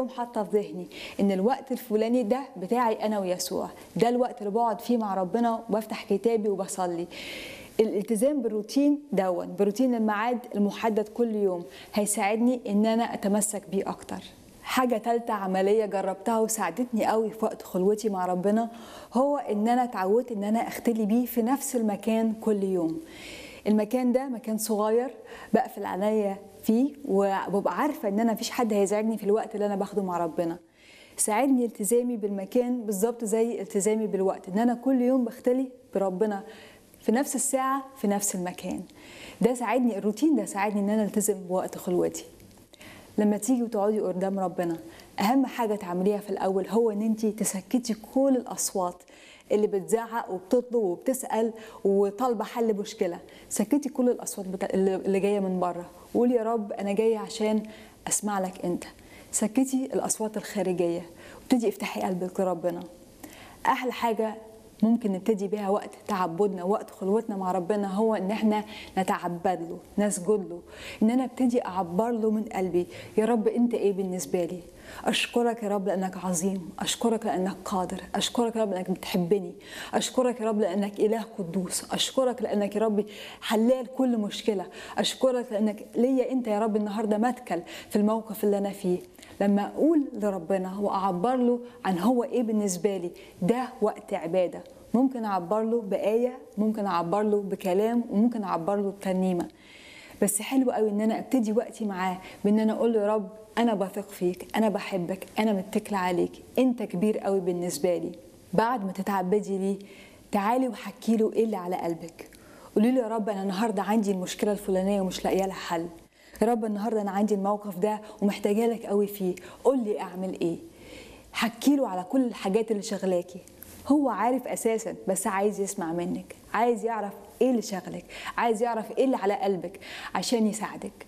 يوم حاطه في ذهني ان الوقت الفلاني ده بتاعي انا ويسوع ده الوقت اللي بقعد فيه مع ربنا وبفتح كتابي وبصلي الالتزام بالروتين دون بروتين الميعاد المحدد كل يوم هيساعدني ان انا اتمسك بيه اكتر حاجة تالتة عملية جربتها وساعدتني قوي في وقت خلوتي مع ربنا هو ان انا اتعودت ان انا اختلي بيه في نفس المكان كل يوم المكان ده مكان صغير بقفل عليا فيه وببقى عارفة ان انا مفيش حد هيزعجني في الوقت اللي انا باخده مع ربنا ساعدني التزامي بالمكان بالظبط زي التزامي بالوقت ان انا كل يوم بختلي بربنا في نفس الساعة في نفس المكان ده ساعدني الروتين ده ساعدني ان انا التزم بوقت خلوتي لما تيجي وتقعدي قدام ربنا اهم حاجه تعمليها في الاول هو ان انت تسكتي كل الاصوات اللي بتزعق وبتطلب وبتسال وطالبه حل مشكله سكتي كل الاصوات بتا... اللي جايه من بره وقولي يا رب انا جايه عشان اسمع لك انت سكتي الاصوات الخارجيه وابتدي افتحي قلبك لربنا احلى حاجه ممكن نبتدي بيها وقت تعبدنا وقت خلوتنا مع ربنا هو ان احنا نتعبد له نسجد له ان انا ابتدي اعبر له من قلبي يا رب انت ايه بالنسبه لي اشكرك يا رب لانك عظيم اشكرك لانك قادر اشكرك يا رب لانك بتحبني اشكرك يا رب لانك اله قدوس اشكرك لانك يا رب حلال كل مشكله اشكرك لانك ليا انت يا رب النهارده متكل في الموقف اللي انا فيه لما اقول لربنا واعبر له عن هو ايه بالنسبه لي ده وقت عباده ممكن اعبر له بايه ممكن اعبر له بكلام وممكن اعبر له بترنيمه بس حلو قوي ان انا ابتدي وقتي معاه بان انا اقول له يا رب انا بثق فيك انا بحبك انا متكله عليك انت كبير قوي بالنسبه لي بعد ما تتعبدي ليه تعالي وحكي له ايه اللي على قلبك قولي له يا رب انا النهارده عندي المشكله الفلانيه ومش لاقيه لها حل يا رب النهارده انا عندي الموقف ده ومحتاجه لك قوي فيه قول لي اعمل ايه حكي له على كل الحاجات اللي شغلاكي هو عارف اساسا بس عايز يسمع منك عايز يعرف ايه اللي شغلك عايز يعرف ايه اللي على قلبك عشان يساعدك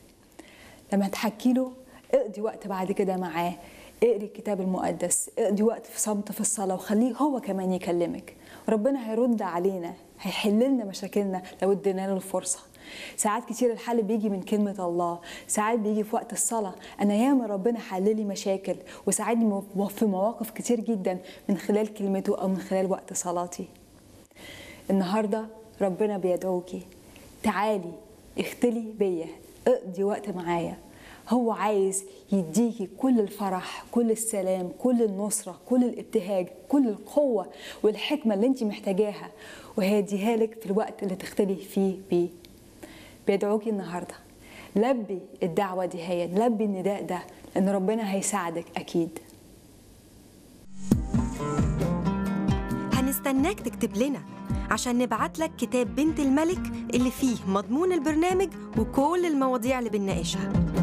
لما تحكي له اقضي وقت بعد كده معاه اقري الكتاب المقدس اقضي وقت في صمت في الصلاة وخليه هو كمان يكلمك ربنا هيرد علينا هيحل لنا مشاكلنا لو ادينا له الفرصة ساعات كتير الحل بيجي من كلمة الله ساعات بيجي في وقت الصلاة أنا ياما ربنا حل لي مشاكل وساعدني في مواقف كتير جدا من خلال كلمته أو من خلال وقت صلاتي النهاردة ربنا بيدعوكي تعالي اختلي بيا اقضي وقت معايا هو عايز يديكي كل الفرح كل السلام كل النصرة كل الابتهاج كل القوة والحكمة اللي انت محتاجاها وهيديها لك في الوقت اللي تختلي فيه بيه بيدعوكي النهاردة لبي الدعوة دي هي لبي النداء ده لأن ربنا هيساعدك أكيد هنستناك تكتب لنا عشان نبعت لك كتاب بنت الملك اللي فيه مضمون البرنامج وكل المواضيع اللي بنناقشها